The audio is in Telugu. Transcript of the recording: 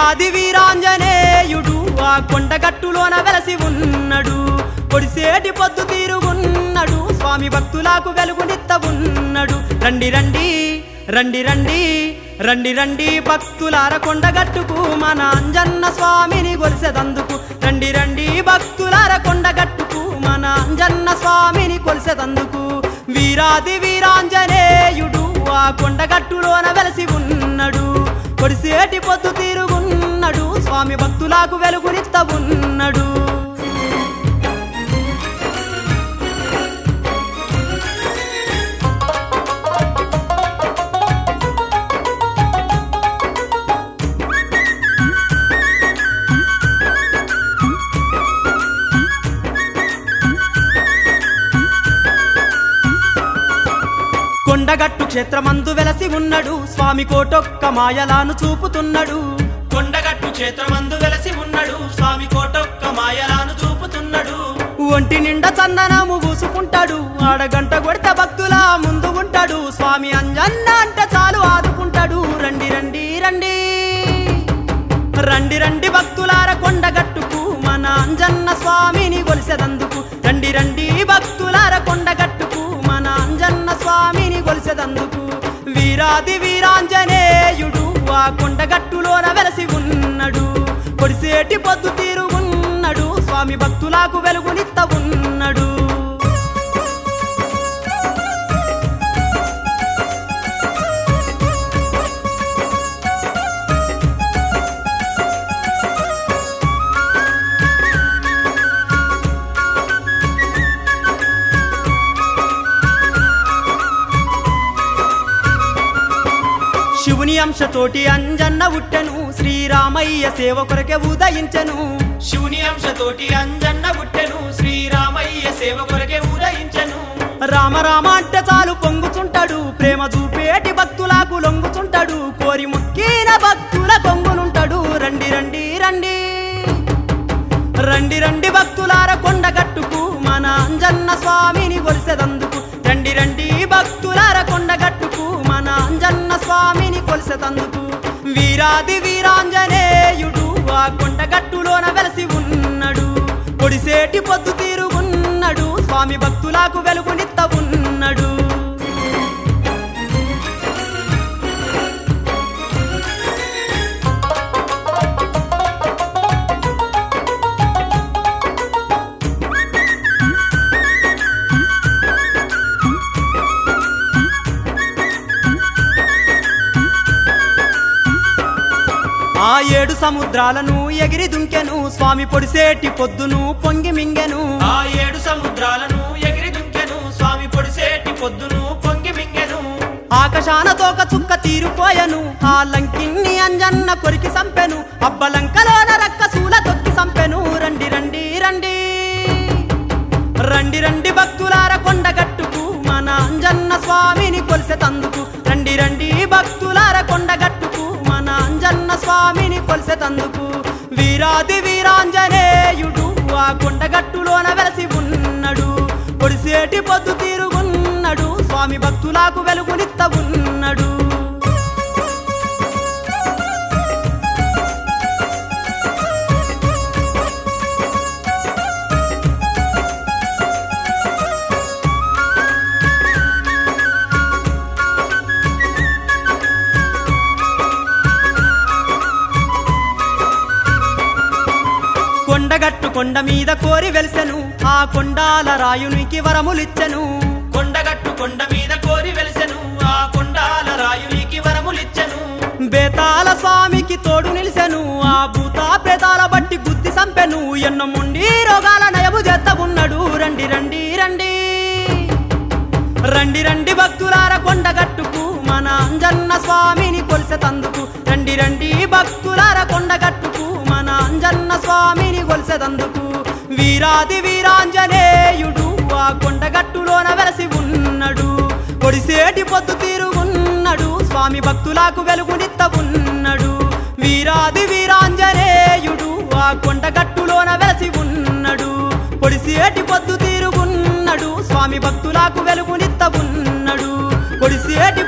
వీరాది వీరాంజనేయుడు ఆ కొండగట్టులోన వెలసి ఉన్నాడు పొడిసేటి పొద్దు తీరుగున్నాడు స్వామి భక్తులకు వెలుగునిత్త ఉన్నాడు రండి రండి రండి రండి రండి రండి భక్తులార కొండగట్టుకు మన అంజన్న స్వామిని గొలిసెదందుకు రండి రండి భక్తులార కొండగట్టుకు మన అంజన్న స్వామిని కొలిసెదందుకు వీరాది వీరాంజనేయుడు ఆ కొండగట్టులోన వెలసి ఉన్నాడు కొడిసేటి పొద్దు తీరుగున్నాడు స్వామి భక్తులకు వెలుగునిత్త ఉన్నాడు కొండగట్టు క్షేత్రమందు వెలసి ఉన్నాడు స్వామి కోటొక్క మాయలాను చూపుతున్నాడు కొండగట్టు క్షేత్రమందు వెలసి ఉన్నాడు స్వామి కోటొక్క మాయలాను చూపుతున్నాడు ఒంటి నిండా చందనము పూసుకుంటాడు ఆడగంట కొడితే భక్తుల ముందు ఉంటాడు స్వామి అంజన్న అంటే చాలు ఆదుకుంటాడు రండి రండి రండి రండి రండి భక్తులార కొండగట్టుకు మన అంజన్న స్వామిని గొలిసెదందుకు రండి రండి భక్తులార కొండగట్టుకు మన అంజన్న స్వామిని గొలిసెదందుకు వీరాది వీరాంజనేయుడు ఆ కొండగట్టులోన వెలసి ఉన్నాడు పొడిసేటి పొద్దు తీరుగున్నాడు స్వామి భక్తులకు వెలుగునిత్త ఉన్నాడు శివుని అంశతోటి అంజన్న ఉట్టెను శ్రీరామయ్య సేవ కొరకే ఉదయించెను శివుని అంశతోటి అంజన్న పుట్టెను శ్రీరామయ్య సేవ కొరకే ఉదయించెను రామ రామ అంటే చాలు పొంగుచుంటాడు ప్రేమ చూపేటి భక్తులకు లొంగుచుంటాడు కోరి ముక్కిన భక్తుల కొంగునుంటాడు రండి రండి రండి రండి రండి భక్తులార కొండగట్టుకు మన అంజన్న స్వామిని కొలిసెదందుకు రండి రండి భక్తులార కొండగట్టుకు మన అంజన్న స్వామిని కొలిసెదందుకు వీరాది వీరాంజనేయుడు ఆ కొండగట్టులోన వెలసి ఉన్నాడు పొడిసేటి పొద్దు తీరుగున్నాడు స్వామి భక్తులకు వెలుగునిత్త ఉన్నాడు ఆ ఏడు సముద్రాలను ఎగిరి దుంకెను స్వామి పొడిసేటి పొద్దును పొంగి మింగెను ఆ ఏడు సముద్రాలను ఎగిరి దుంకెను స్వామి పొడిసేటి పొద్దును పొంగి మింగెను ఆకాశాన తోక చుక్క తీరుపోయెను ఆ లంకిన్ని అంజన్న కొరికి సంపెను అబ్బలంకలోన రక్కసూల తొక్కి సంపెను రండి రండి రండి రండి రండి భక్తులార కొండగట్టుకు మన అంజన్న స్వామిని కొలిసెతందుకు రండి రండి భక్తులార కొండగట్టుకు మన అంజన్న స్వామిని కొలిసెతందుకు వీరాది వీరాంజనేయుడు ఆ కొండగట్టులోన వెలసి ఉన్నాడు పొడిసేటి పొద్దు తీరుగున్నాడు స్వామి భక్తులకు వెలుగునిత్త ఉన్నాడు కొండగట్టు కొండ మీద కోరి వెలిసెను ఆ కొండాల రాయునికి వరములిచ్చెను కొండగట్టు కొండ మీద కోరి వెలిసెను ఆ కొండాల రాయునికి వరములిచ్చెను బేతాల స్వామికి తోడు నిలిసెను ఆ భూత ప్రేతాల బట్టి గుద్ది సంపెను ఎన్నో ముండి రోగాల నయము చేత్తగున్నాడు రండి రండి రండి రండి రండి భక్తులార కొండగట్టుకు మన అంజన్న స్వామిని కొలిసెతందుకు రండి రండి భక్తులార కొండగట్టుకు మన అంజన్న స్వామిని కొలిసెతందుకు వీరాది వీరాంజనేయుడు ఆ కొండగట్టులోన వెలసి ఉన్నాడు కొడిసేటి పొద్దు తీరుగున్నాడు స్వామి భక్తులకు వెలుగునిత్త ఉన్నాడు వీరాది వీరాంజనేయుడు ఆ కొండగట్టులోన వెలసి ఉన్నాడు పొడిసేటి పొద్దు తీరుగున్నాడు స్వామి భక్తులకు వెలుగునిత్త ఉన్నాడు పొడిసేటి